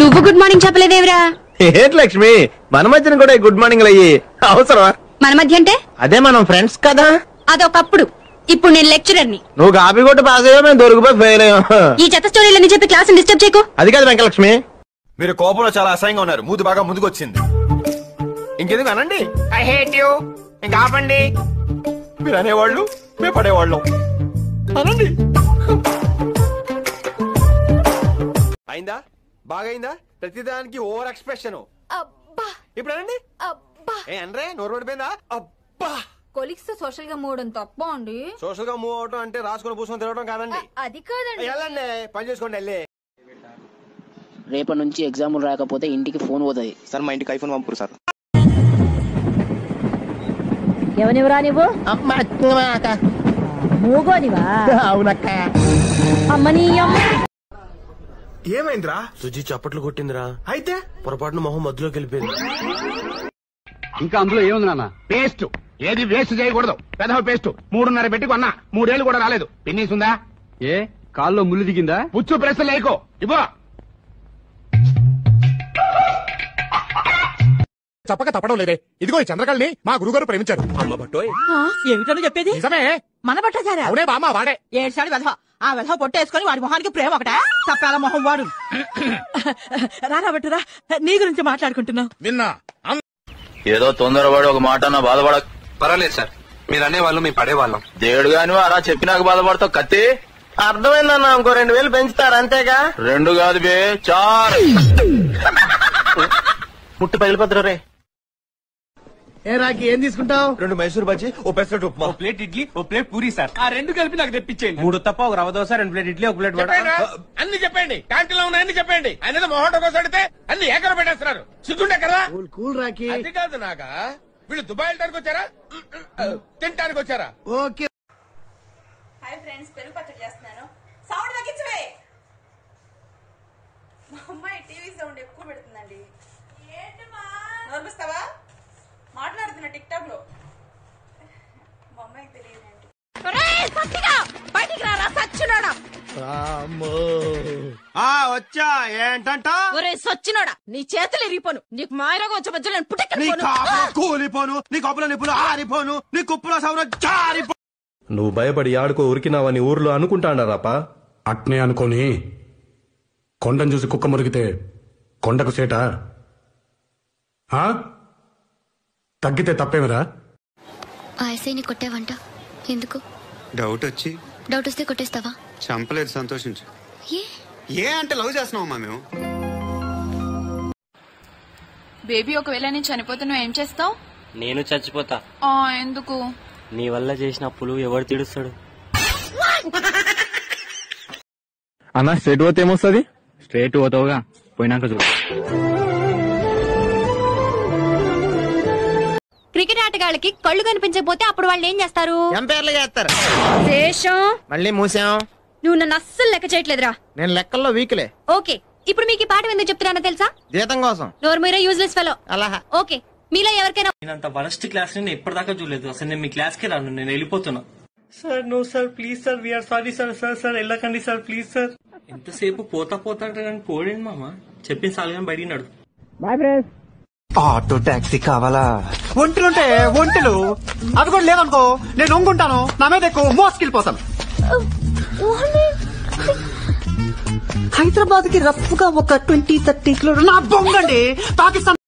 నువ్వు good morning చెప్పలేదేవరా ఏంటి లక్ష్మి మన మధ్యన కూడా ఈ గుడ్ మార్నింగ్ అయ్యి అవసరమా మన మధ్య అంటే అదే మనం ఫ్రెండ్స్ కదా అదొకప్పుడు ఇప్పుడు నేను లెక్చరర్ ని నువ్వు కాపీ కొట్టి పాస్ అయ్యా మేము దొరికిపోయి ఫెయిల్ అయ్యాం ఈ చెత్త స్టోరీలన్నీ చెప్పి క్లాస్ డిస్టర్బ్ చేయకు అది కాదు వెంకలక్ష్మి మీరు కోపంలో చాలా అసహ్యంగా ఉన్నారు మూతి బాగా ముందుకు వచ్చింది ఇంకెందుకు అనండి ఐ హేట్ యూ ఇంకా ఆపండి మీరు అనేవాళ్ళు మేము పడేవాళ్ళం అనండి అయిందా బాగైందా ప్రతిదానికి ఓవర్ ఎక్స్ప్రెషన్ అబ్బా ఇప్పుడు అనండి అబ్బా ఏ అనరే నోరు పడిపోయిందా అబ్బా కొలిక్స్ తో సోషల్ గా మూవడం తప్ప అండి సోషల్ గా మూవ్ అవటం అంటే రాసుకొని పూసుకొని తిరగడం కాదండి అది కాదండి వెళ్ళండి పని చేసుకోండి వెళ్ళి రేపటి నుంచి ఎగ్జామ్లు రాకపోతే ఇంటికి ఫోన్ పోతుంది సార్ మా ఇంటికి ఐఫోన్ పంపురు సార్ ఎవనివరా నువ్వు మూగోనివా అవునక్క అమ్మని అమ్మ ఏమైందిరా సుజి చప్పట్లు కొట్టిందిరా అయితే పొరపాటున మొహం మధ్యలోకి వెళ్ళిపోయింది ఇంకా అందులో ఏముంది నాన్న పేస్ట్ ఏది వేస్ట్ చేయకూడదు పెదవ పేస్ట్ మూడున్నర పెట్టి కొన్నా మూడేళ్లు కూడా రాలేదు పిన్నీస్ ఉందా ఏ కాల్లో ముళ్ళు దిగిందా పుచ్చు ప్రెస్ లేకో ఇవ్వ చెప్పక తప్పడం లేదే ఇదిగో ఈ చంద్రకళని మా గురుగారు ప్రేమించారు అమ్మ బట్టోయ్ ఏమిటని చెప్పేది నిజమే మన పట్టచారా అవునే బామ్మ వాడే ఏడ్చాడు వెధవ ఆ వెధవ పొట్టేసుకొని వాడి మొహానికి ప్రేమ ఒకట తప్పాల మొహం వాడు రారా బట్టురా నీ గురించి మాట్లాడుకుంటున్నావు విన్నా ఏదో తొందరపడి ఒక మాట నా బాధపడ పర్వాలేదు సార్ మీరు అనేవాళ్ళు మేము పడేవాళ్ళం దేడు గాని అలా చెప్పినాక బాధపడతావు కత్తి అర్థమైందన్న ఇంకో రెండు వేలు పెంచుతారు అంతేగా రెండు కాదు బే చార్ ముట్టు పగిలిపోతారు రే ఏ రాకి ఏం తీసుకుంటావు రెండు మైసూర్ బజ్జీ ఓ పెసరట్ ఉప్మా ప్లేట్ ఇడ్లీ ఓ ప్లేట్ పూరి సార్ ఆ రెండు కలిపి నాకు తెప్పించేయండి మూడు తప్ప ఒక రవ దోశ రెండు ప్లేట్ ఇడ్లీ ఒక ప్లేట్ అన్ని చెప్పండి క్యాంటీన్ లో ఉన్నాయని చెప్పండి ఆయన మొహట కోసం అడితే అన్ని ఏకర పెట్టేస్తున్నారు సిగ్గుండే కదా కూల్ రాకి అది కాదు నాగా వీళ్ళు దుబాయ్ వెళ్ళడానికి వచ్చారా తినడానికి వచ్చారా ఓకే హాయ్ ఫ్రెండ్స్ పెరుగు పచ్చడి చేస్తున్నాను సౌండ్ తగ్గించవే మా అమ్మాయి టీవీ సౌండ్ ఎక్కువ పెడుతుందండి ఏంటమ్మా నోర్మిస్తావా మాట్లాడుతున్నా టిక్ టాక్ లో మా అమ్మాయికి తెలియదండి బయటికి రారా సచ్చినోడా ఆ వచ్చా ఏంటంట ఒరే సచ్చినోడా నీ చేతులు ఇరిగిపోను నీకు మాయరోగం వచ్చే మధ్యలో నేను నీ పుట్టెక్కను కాపులో కూలిపోను నీ కప్పుల నిప్పులు ఆరిపోను నీ కుప్పుల సౌర జారిపో నువ్వు భయపడి ఆడుకో ఉరికినావని ఊర్లో అనుకుంటాండారాపా అట్నే అనుకోని కొండను చూసి కుక్క మురిగితే కొండకు సేట ఆ? తగ్గితే తప్పేమిరా ఆ ఎస్ఐని కొట్టావంట ఎందుకు డౌట్ వచ్చి డౌట్ వస్తే కొట్టేస్తావా చంపలేదు సంతోషించు ఏ ఏ అంటే లవ్ చేస్తున్నావమ్మా మేము బేబీ ఒకవేళ నేను చనిపోతే నువ్వు ఏం చేస్తావు నేను చచ్చిపోతా ఎందుకు నీ వల్ల చేసిన అప్పులు ఎవరు తీడుస్తాడు అన్న స్టేట్ పోతే ఏమొస్తుంది స్ట్రేట్ పోతావుగా పోయినాక చూడు క్రికెట్ ఆటగాళ్ళకి కళ్ళు కనిపించకపోతే అప్పుడు వాళ్ళు ఏం చేస్తారు ఎంపైర్లు చేస్తారు శేషం మళ్ళీ మూసాం నువ్వు నన్ను అస్సలు లెక్క చేయట్లేదురా నేను లెక్కల్లో వీక్లే ఓకే ఇప్పుడు మీకు ఈ పాఠం ఎందుకు చెప్తున్నానో తెలుసా జీతం కోసం నోరు మీరే యూజ్లెస్ ఫెలో అలా ఓకే మీలో ఎవరికైనా నేను అంత వరస్ట్ క్లాస్ నేను ఎప్పటిదాకా చూడలేదు అసలు నేను మీ క్లాస్ కి రాను నేను వెళ్ళిపోతున్నా sir no sir please sir we are sorry sir sir sir వెళ్ళకండి సార్ ప్లీజ్ సార్ ఎంతసేపు పోతా పోతా అంటే కానీ పోడండి మామ చెప్పిన సాలుగా బయటినాడు ఆటో టాక్సీ కావాలా ఒంటలుంటే ఒంటలు అది కూడా లేదనుకో నేను ఒంగుంటాను నా మీద ఎక్కువ మోసుకెళ్ళిపోతాను హైదరాబాద్ కి రఫ్ గా ఒక ట్వంటీ థర్టీ కిలో నా బొంగండి పాకిస్తాన్